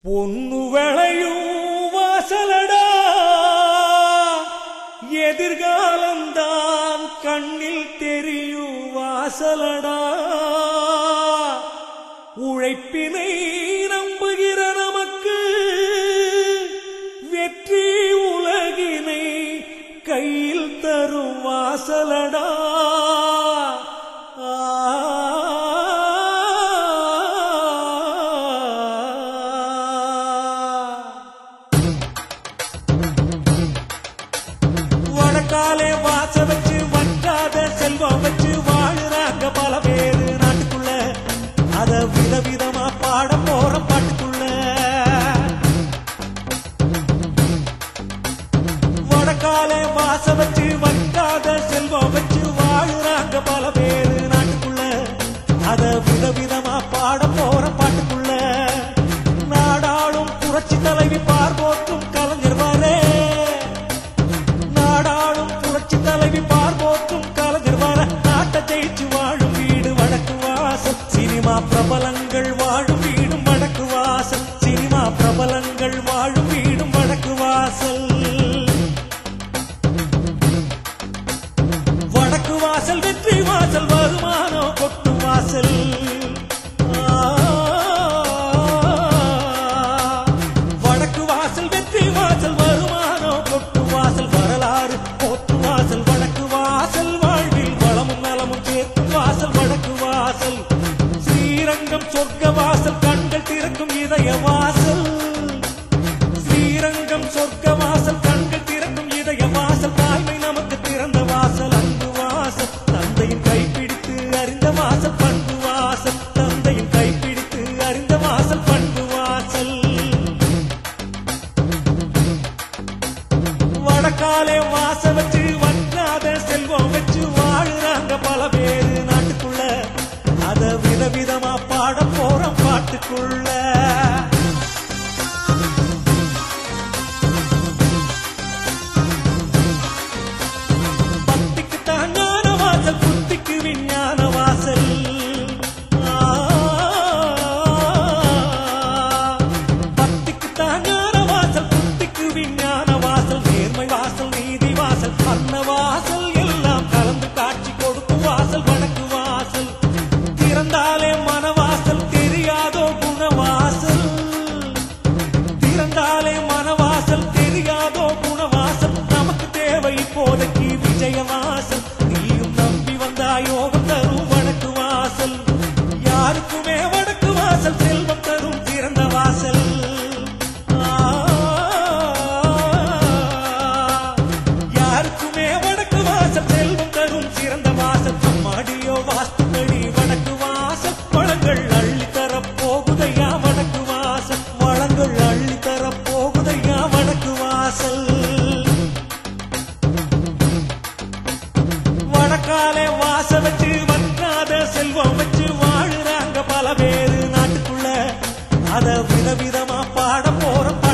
பொன்னு விளையும் வாசலடா எதிர்காலம்தான் கண்ணில் தெரியும் வாசலடா உழைப்பினை நம்புகிற நமக்கு வெற்றி உலகினை கையில் தரும் வாசலடா ஆ வடக்காலே வாச வச்சு வற்றாத செல்வம் வச்சு வாழுறாங்க பல பேரு நாட்டுக்குள்ள அத விதவிதமா பாட போற பாட்டுக்குள்ள வடக்காலே வாச வச்சு வற்றாத செல்வம் வச்சு வாழுறாங்க பல பேரு நாட்டுக்குள்ள அத விதவிதமா பாட போற பாட்டுக்குள்ள நாடாளும் புரட்சி தலைவி பார்போக்கும் கலைஞர் வரே நாடாளும் புரட்சி தலைவி பார்போக்கும் கலைஞர் வர நாட்டை ஜெயிச்சு வாழும் வீடு வடக்கு வாசல் சினிமா பிரபலங்கள் வாழும் வீடும் வடக்கு வாசல் சினிமா பிரபலங்கள் வாழும் வீடும் வடக்கு வாசல் வடக்கு வாசல் வெற்றி வாசல் வருமானம் கொட்டு வாசல் ஆ, வடக்கு வாசல் வெற்றி வாசல் வருமானம் கொட்டு வாசல் வரலாறு போத்து வாசல் வடக்கு வாசல் வாழ்வில் வளமும் நலமும் சேர்க்கும் வாசல் வடக்கு வாசல் ஸ்ரீரங்கம் சொர்க்க வாசல் கண்கள் திறக்கும் இதய வாசல் ஸ்ரீரங்கம் சொர்க்க வாசல் கண்கள் திறக்கும் இதய வாசல் தாய்மை நமக்கு திறந்த வாசல் அன்பு வாசல் தந்தையின் கைப்பிடித்து அறிந்த வாசல் பண்பு வாசல் தந்தையின் கைப்பிடித்து அறிந்த வாசல் பண்பு வாசல் வடக்காலே வாச வச்சு வற்றாத செல்வம் வச்சு வாழுறாங்க பல பேரு நாட்டுக்குள்ள அத விதவிதமா பாட போற பாட்டுக்குள்ள பக்திக்கு தாங்கான வாசல் புத்திக்கு விஞ்ஞான வாசல் ஆ, பக்திக்கு தாங்கான வாசல் புத்திக்கு விஞ்ஞான வாசல் நேர்மை வாசல் நீதி வாசல் வர்ண வாசல் எல்லாம் கலந்து காட்சி கொடுக்கும் வாசல் வடக்கு வாசல் திறந்தாலே மனவாசல் தெரியாதோ குணவாசல் திறந்தாலே மனவாசல் தெரியாதோ குணவாசல் நமக்கு தேவை இப்போதைக்கு விஜயவாசல் நீயும் நம்பி வந்தா யோகம் தரும் வடக்கு வாசல் யாருக்குமே வடக்கு வாசல் செல்வம் தரும் திறந்த வாசல் ஆ, யாருக்குமே வடக்கு வாசல் செல்வம் தரும் சிறந்த வாசல் அம்மாடியோ வாஸ்துபடி வடக்கு வாசல் வளங்கள் அள்ளி தரப் போகுதையா வடக்கு வாசல் வளங்கள் அள்ளி தரப் போகுதையா வடக்கு வாசல் வடக்காலே வாச வச்சு வற்றாத செல்வம் வச்சு வாழுறாங்க பல பேரு நாட்டுக்குள்ள அத விதவிதமா பாட போற